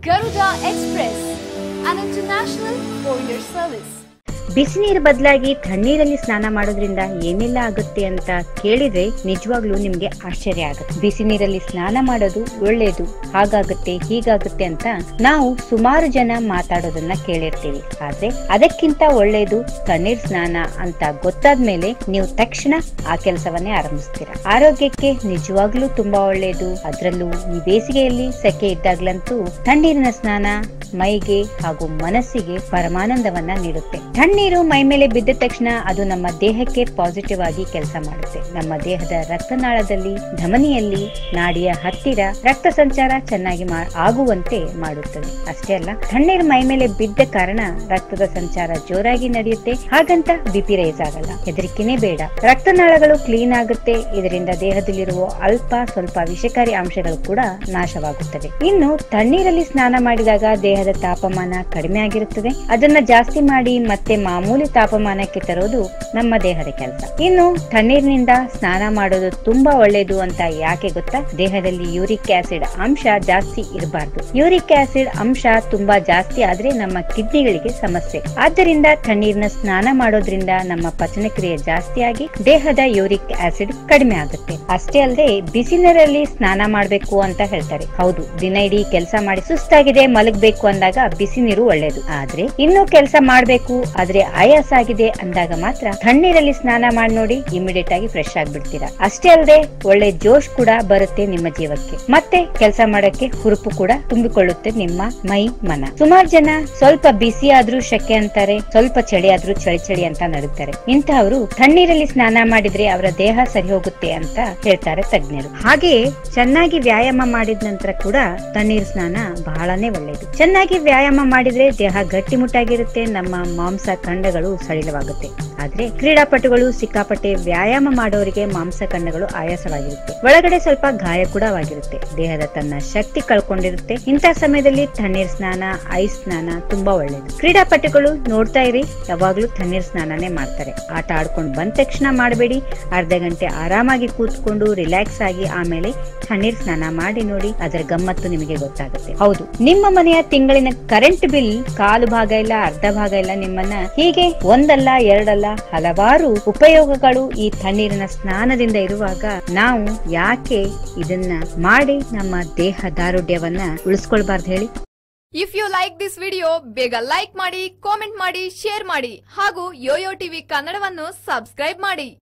Garuda Express, an international courier service. ಬಿಸಿನೀರು ಬದಲಾಗಿ ತಣ್ಣೀರಲ್ಲಿ ಸ್ನಾನ ಮಾಡೋದ್ರಿಂದ ಏನೆಲ್ಲ ಆಗುತ್ತೆ ಅಂತ ಕೇಳಿದ್ರೆ ನಿಜವಾಗ್ಲೂ ನಿಮ್ಗೆ ಆಶ್ಚರ್ಯ ಆಗುತ್ತೆ ಬಿಸಿ ನೀರಲ್ಲಿ ಸ್ನಾನ ಮಾಡೋದು ಒಳ್ಳೇದು ಹಾಗಾಗುತ್ತೆ ಹೀಗಾಗುತ್ತೆ ಅಂತ ನಾವು ಸುಮಾರು ಜನ ಮಾತಾಡೋದನ್ನ ಕೇಳಿರ್ತೀವಿ ಆದ್ರೆ ಅದಕ್ಕಿಂತ ಒಳ್ಳೇದು ತಣ್ಣೀರ್ ಸ್ನಾನ ಅಂತ ಗೊತ್ತಾದ್ಮೇಲೆ ನೀವು ತಕ್ಷಣ ಆ ಕೆಲಸವನ್ನೇ ಆರಂಭಿಸ್ತೀರಾ ಆರೋಗ್ಯಕ್ಕೆ ನಿಜವಾಗ್ಲೂ ತುಂಬಾ ಒಳ್ಳೇದು ಅದ್ರಲ್ಲೂ ಈ ಬೇಸಿಗೆಯಲ್ಲಿ ಸೆಕೆ ಇದ್ದಾಗ್ಲಂತೂ ತಣ್ಣೀರಿನ ಸ್ನಾನ ಮೈಗೆ ಹಾಗೂ ಮನಸ್ಸಿಗೆ ಪರಮಾನಂದವನ್ನ ನೀಡುತ್ತೆ ತಣ್ಣೀರು ಮೈ ಮೇಲೆ ಬಿದ್ದ ತಕ್ಷಣ ಅದು ನಮ್ಮ ದೇಹಕ್ಕೆ ಪಾಸಿಟಿವ್ ಆಗಿ ಕೆಲಸ ಮಾಡುತ್ತೆ ನಮ್ಮ ದೇಹದ ರಕ್ತನಾಳದಲ್ಲಿ ಧಮನಿಯಲ್ಲಿ ನಾಡಿಯ ಹತ್ತಿರ ರಕ್ತ ಸಂಚಾರ ಚೆನ್ನಾಗಿ ಮಾ- ಆಗುವಂತೆ ಮಾಡುತ್ತದೆ ಅಷ್ಟೇ ಅಲ್ಲ ತಣ್ಣೀರು ಮೈ ಮೇಲೆ ಬಿದ್ದ ಕಾರಣ ರಕ್ತದ ಸಂಚಾರ ಜೋರಾಗಿ ನಡೆಯುತ್ತೆ ಹಾಗಂತ ಬಿಪಿ ರೈಸ್ ಆಗಲ್ಲ ಹೆದರಿಕೆನೇ ಬೇಡ ರಕ್ತನಾಳಗಳು ಕ್ಲೀನ್ ಆಗುತ್ತೆ ಇದರಿಂದ ದೇಹದಲ್ಲಿರುವ ಅಲ್ಪ ಸ್ವಲ್ಪ ವಿಷಕಾರಿ ಅಂಶಗಳು ಕೂಡ ನಾಶವಾಗುತ್ತವೆ ಇನ್ನು ತಣ್ಣೀರಲ್ಲಿ ಸ್ನಾನ ಮಾಡಿದಾಗ ದೇಹದ ತಾಪಮಾನ ಕಡಿಮೆ ಆಗಿರುತ್ತದೆ ಅದನ್ನ ಜಾಸ್ತಿ ಮಾಡಿ ಮತ್ತೆ ಮಾಮೂಲಿ ತಾಪಮಾನಕ್ಕೆ ತರೋದು ನಮ್ಮ ದೇಹದ ಕೆಲಸ ಇನ್ನು ತಣ್ಣೀರಿನಿಂದ ಸ್ನಾನ ಮಾಡೋದು ತುಂಬಾ ಒಳ್ಳೇದು ಅಂತ ಯಾಕೆ ಗೊತ್ತಾ ದೇಹದಲ್ಲಿ ಯೂರಿಕ್ ಆಸಿಡ್ ಅಂಶ ಜಾಸ್ತಿ ಇರಬಾರ್ದು ಯೂರಿಕ್ ಆಸಿಡ್ ಅಂಶ ತುಂಬಾ ಜಾಸ್ತಿ ಆದ್ರೆ ನಮ್ಮ ಕಿಡ್ನಿಗಳಿಗೆ ಸಮಸ್ಯೆ ಆದ್ದರಿಂದ ತಣ್ಣೀರಿನ ಸ್ನಾನ ಮಾಡೋದ್ರಿಂದ ನಮ್ಮ ಪಚನ ಕ್ರಿಯೆ ಜಾಸ್ತಿ ಆಗಿ ದೇಹದ ಯೂರಿಕ್ ಆಸಿಡ್ ಕಡಿಮೆ ಆಗುತ್ತೆ ಅಷ್ಟೇ ಅಲ್ಲದೆ ಬಿಸಿ ನೀರಲ್ಲಿ ಸ್ನಾನ ಮಾಡ್ಬೇಕು ಅಂತ ಹೇಳ್ತಾರೆ ಹೌದು ದಿನ ಇಡೀ ಕೆಲಸ ಮಾಡಿ ಸುಸ್ತಾಗಿದೆ ಮಲಗಬೇಕು ಅಂದಾಗ ಬಿಸಿ ನೀರು ಒಳ್ಳೇದು ಆದ್ರೆ ಇನ್ನು ಕೆಲಸ ಮಾಡ್ಬೇಕು ಆದ್ರೆ ಆಯಾಸ ಆಗಿದೆ ಅಂದಾಗ ಮಾತ್ರ ತಣ್ಣೀರಲ್ಲಿ ಸ್ನಾನ ಮಾಡಿ ನೋಡಿ ಇಮಿಡಿಯೇಟ್ ಆಗಿ ಫ್ರೆಶ್ ಆಗ್ಬಿಡ್ತೀರಾ ಅಷ್ಟೇ ಅಲ್ಲದೆ ಒಳ್ಳೆ ಜೋಶ್ ಕೂಡ ಬರುತ್ತೆ ನಿಮ್ಮ ಜೀವಕ್ಕೆ ಮತ್ತೆ ಕೆಲಸ ಮಾಡಕ್ಕೆ ಹುರುಪು ಕೂಡ ತುಂಬಿಕೊಳ್ಳುತ್ತೆ ನಿಮ್ಮ ಮೈ ಮನ ಸುಮಾರು ಜನ ಸ್ವಲ್ಪ ಬಿಸಿ ಆದ್ರೂ ಶೆಕೆ ಅಂತಾರೆ ಸ್ವಲ್ಪ ಚಳಿ ಆದ್ರೂ ಚಳಿ ಚಳಿ ಅಂತ ನಡುತ್ತಾರೆ ಇಂತಹವರು ತಣ್ಣೀರಲ್ಲಿ ಸ್ನಾನ ಮಾಡಿದ್ರೆ ಅವರ ದೇಹ ಸರಿ ಹೋಗುತ್ತೆ ಅಂತ ಹೇಳ್ತಾರೆ ತಜ್ಞರು ಹಾಗೆಯೇ ಚೆನ್ನಾಗಿ ವ್ಯಾಯಾಮ ಮಾಡಿದ ನಂತರ ಕೂಡ ತಣ್ಣೀರು ಸ್ನಾನ ಬಹಳನೇ ಒಳ್ಳೆಯದು ಚೆನ್ನಾಗಿ ವ್ಯಾಯಾಮ ಮಾಡಿದ್ರೆ ದೇಹ ಗಟ್ಟಿಮುಟ್ಟಾಗಿರುತ್ತೆ ನಮ್ಮ ಮಾಂಸ ಖಂಡಗಳು ಸಡಿಲವಾಗುತ್ತೆ ಆದ್ರೆ ಕ್ರೀಡಾಪಟುಗಳು ಸಿಕ್ಕಾಪಟ್ಟೆ ವ್ಯಾಯಾಮ ಮಾಡೋರಿಗೆ ಮಾಂಸ ಖಂಡಗಳು ಆಯಾಸವಾಗಿರುತ್ತೆ ಒಳಗಡೆ ಸ್ವಲ್ಪ ಗಾಯ ಕೂಡ ವಾಗಿರುತ್ತೆ ದೇಹದ ತನ್ನ ಶಕ್ತಿ ಕಳ್ಕೊಂಡಿರುತ್ತೆ ಇಂತಹ ಸಮಯದಲ್ಲಿ ತಣ್ಣೀರ್ ಸ್ನಾನ ಐಸ್ ಸ್ನಾನ ತುಂಬಾ ಒಳ್ಳೇದು ಕ್ರೀಡಾಪಟುಗಳು ನೋಡ್ತಾ ಇರಿ ಯಾವಾಗ್ಲೂ ತಣ್ಣೀರ್ ಸ್ನಾನನೇ ಮಾಡ್ತಾರೆ ಆಟ ಆಡ್ಕೊಂಡು ಬಂದ ತಕ್ಷಣ ಮಾಡಬೇಡಿ ಅರ್ಧ ಗಂಟೆ ಆರಾಮಾಗಿ ಕೂತ್ಕೊಂಡು ರಿಲ್ಯಾಕ್ಸ್ ಆಗಿ ಆಮೇಲೆ ತಣ್ಣೀರ್ ಸ್ನಾನ ಮಾಡಿ ನೋಡಿ ಅದರ ಗಮ್ಮತ್ತು ನಿಮಗೆ ಗೊತ್ತಾಗುತ್ತೆ ಹೌದು ನಿಮ್ಮ ಮನೆಯ ತಿಂಗಳಿನ ಕರೆಂಟ್ ಬಿಲ್ ಕಾಲು ಭಾಗ ಇಲ್ಲ ಅರ್ಧ ಭಾಗ ಇಲ್ಲ ನಿಮ್ಮನ್ನ ಹೀಗೆ ಒಂದಲ್ಲ ಎರಡಲ್ಲ ಹಲವಾರು ಉಪಯೋಗಗಳು ಈ ತಣ್ಣೀರಿನ ಸ್ನಾನದಿಂದ ಇರುವಾಗ ನಾವು ಯಾಕೆ ಇದನ್ನ ಮಾಡಿ ನಮ್ಮ ದೇಹ ದಾರುಢ್ಯವನ್ನ ಉಳಿಸ್ಕೊಳ್ಬಾರ್ದು ಹೇಳಿ if you like this video ಬೇಗ ಲೈಕ್ ಮಾಡಿ ಕಾಮೆಂಟ್ ಮಾಡಿ ಶೇರ್ ಮಾಡಿ ಹಾಗೂ ಯೋಯೋ ಟಿವಿ ಕನ್ನಡವನ್ನು ಸಬ್ಸ್ಕ್ರೈಬ್ ಮಾಡಿ